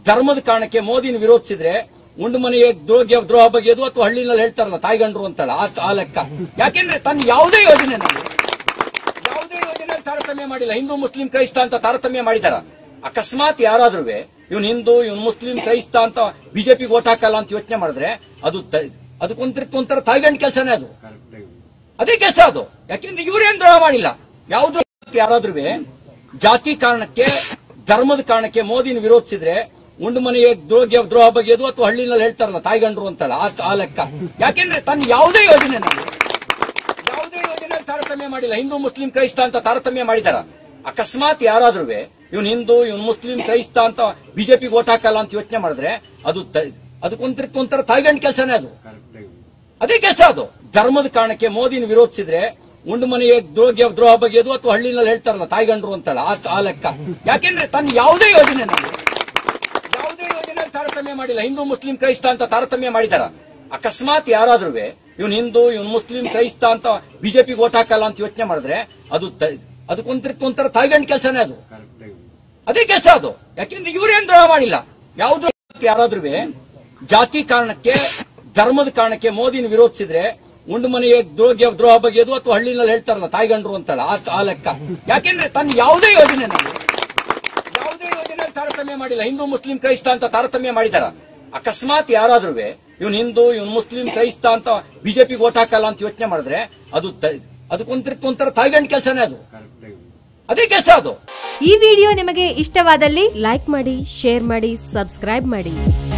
ಧರ್ಮದ ಕಾರಣಕ್ಕೆ ಮೋದಿನ ವಿರೋಧಿಸಿದ್ರೆ ಉಂಡು ಮನೆಯ ದ್ರೋಹ ದ್ರೋಹ ಬಗೆಯೋದು ಅಥವಾ ಹಳ್ಳಿನಲ್ಲಿ ಹೇಳ್ತಾರಲ್ಲ ತಾಯ್ಗಂಡ್ರು ಅಂತಲ್ಲ ಆ- ಆ ಲೆಕ್ಕ ಯಾಕೆಂದ್ರೆ ತನ್ನ ಯಾವುದೇ ಯೋಜನೆನಲ್ಲಿ ಯಾವುದೇ ಯೋಜನೆ ತಾರತಮ್ಯ ಮಾಡಿಲ್ಲ ಹಿಂದೂ ಮುಸ್ಲಿಂ ಕ್ರೈಸ್ತ ಅಂತ ತಾರತಮ್ಯ ಮಾಡಿದಾರ ಅಕಸ್ಮಾತ್ ಯಾರಾದ್ರೂ ಇವನ್ ಹಿಂದೂ ಇವನ್ ಮುಸ್ಲಿಂ ಕ್ರೈಸ್ತ ಅಂತ ಬಿಜೆಪಿಗೆ ಓಟ್ ಹಾಕಲ್ಲ ಅಂತ ಯೋಚನೆ ಮಾಡಿದ್ರೆ ಅದು ತ- ಅದಕ್ಕೊಂಥರ ಒಂಥರ ತಾಯ್ಗಂಡ್ ಕೆಲಸನೇ ಅದು ಅದೇ ಕೆಲಸ ಅದು ಯಾಕೆಂದ್ರೆ ಇವ್ರೇನ್ ದ್ರೋಹ ಮಾಡಿಲ್ಲ ಯಾವ್ದು ಯಾರಾದ್ರೂ ಜಾತಿ ಕಾರಣಕ್ಕೆ ಧರ್ಮದ ಕಾರಣಕ್ಕೆ ಮೋದಿನ ವಿರೋಧಿಸಿದ್ರೆ ಉಂಡು ಮನೆಯ ದ್ರೋಹ ದ್ರೋಹ ಬಗೆಯೋದು ಅಥವಾ ಹಳ್ಳಿನಲ್ಲಿ ಹೇಳ್ತಾರಲ್ಲ ತಾಯ್ಗಂಡ್ರು ಅಂತಲ್ಲ ಆ- ಆ ಲೆಕ್ಕ ಯಾಕೆಂದ್ರೆ ತನ್ನ ಯಾವುದೇ ಯೋಜನೆನಲ್ಲಿ ಯಾವುದೇ ಯೋಜನೆ ತಾರತಮ್ಯ ಮಾಡಿಲ್ಲ ಹಿಂದೂ ಮುಸ್ಲಿಂ ಕ್ರೈಸ್ತ ಅಂತ ತಾರತಮ್ಯ ಮಾಡಿದಾರ ಅಕಸ್ಮಾತ್ ಯಾರಾದ್ರೂ ಇವನ್ ಹಿಂದೂ ಇವನ್ ಮುಸ್ಲಿಂ ಕ್ರೈಸ್ತ ಅಂತ ಬಿಜೆಪಿಗೆ ಓಟ್ ಹಾಕಲ್ಲ ಅಂತ ಯೋಚನೆ ಮಾಡಿದ್ರೆ ಅದು ತ- ಅದಕ್ಕೊಂಥರ ಒಂಥರ ತಾಯ್ಗಂಡ್ ಕೆಲಸನೇ ಅದು ಅದೇ ಕೆಲಸ ಅದು ಧರ್ಮದ ಕಾರಣಕ್ಕೆ ಮೋದಿನ ವಿರೋಧಿಸಿದ್ರೆ ಉಂಡು ಮನೆಯ ದ್ರೋಹ ದ್ರೋಹ ಬಗೆಯೋದು ಅಥವಾ ಹಳ್ಳಿನಲ್ಲಿ ಹೇಳ್ತಾರಲ್ಲ ತಾಯ್ಗಂಡ್ರು ಅಂತಲ್ಲ ಆ- ಆ ಲೆಕ್ಕ ಯಾಕೆಂದ್ರೆ ತನ್ನ ಯಾವುದೇ ಯೋಜನೆನಲ್ಲಿ ಯಾವುದೇ ಯೋಜನೆ ತಾರತಮ್ಯ ಮಾಡಿಲ್ಲ ಹಿಂದೂ ಮುಸ್ಲಿಂ ಕ್ರೈಸ್ತ ಅಂತ ತಾರತಮ್ಯ ಮಾಡಿದಾರ ಅಕಸ್ಮಾತ್ ಯಾರಾದ್ರೂ ಇವನ್ ಹಿಂದೂ ಇವನ್ ಮುಸ್ಲಿಂ ಕ್ರೈಸ್ತ ಅಂತ ಬಿಜೆಪಿಗೆ ಓಟ್ ಹಾಕಲ್ಲ ಅಂತ ಯೋಚನೆ ಮಾಡಿದ್ರೆ ಅದು ತ- ಅದಕ್ಕೊಂಥರ ಒಂಥರ ತಾಯ್ಗಂಡ್ ಕೆಲಸನೇ ಅದು ಅದೇ ಕೆಲಸ ಅದು ಯಾಕೆಂದ್ರೆ ಇವ್ರೇನ್ ದ್ರೋಹ ಮಾಡಿಲ್ಲ ಯಾವ್ದು ಯಾರಾದ್ರೂ ಜಾತಿ ಕಾರಣಕ್ಕೆ ಧರ್ಮದ ಕಾರಣಕ್ಕೆ ಮೋದಿನ ವಿರೋಧಿಸಿದ್ರೆ ಉಂಡು ಮನೆಯ ದ್ರೋಹ ದ್ರೋಹ ಬಗೆಯೋದು ಅಥವಾ ಹಳ್ಳಿನಲ್ಲಿ ಹೇಳ್ತಾರಲ್ಲ ತಾಯ್ಗಂಡ್ರು ಅಂತಲ್ಲ ಆ- ಆ ಲೆಕ್ಕ ಯಾಕೆಂದ್ರೆ ತನ್ನ ಯಾವುದೇ ಯೋಜನೆನಲ್ಲಿ ಯಾವುದೇ ಯೋಜನೆ ತಾರತಮ್ಯ ಮಾಡಿಲ್ಲ ಹಿಂದೂ ಮುಸ್ಲಿಂ ಕ್ರೈಸ್ತ ಅಂತ ತಾರತಮ್ಯ ಮಾಡಿದಾರ ಅಕಸ್ಮಾತ್ ಯಾರಾದ್ರೂ ಇವನ್ ಹಿಂದೂ ಇವನ್ ಮುಸ್ಲಿಂ ಕ್ರೈಸ್ತ ಅಂತ ಬಿಜೆಪಿಗೆ ಓಟ್ ಹಾಕಲ್ಲ ಅಂತ ಯೋಚನೆ ಮಾಡಿದ್ರೆ ಅದು ತ- ಅದಕ್ಕೊಂಥರ ಒಂಥರ ತಾಯ್ಗಂಡ್ ಕೆಲಸನೇ ಅದು ಅದೇ ಕೆಲಸ ಅದು ಈ ವಿಡಿಯೋ ನಿಮಗೆ ಇಷ್ಟವಾದಲ್ಲಿ ಲೈಕ್ ಮಾಡಿ ಶೇರ್ ಮಾಡಿ ಸಬ್ಸ್ಕ್ರೈಬ್ ಮಾಡಿ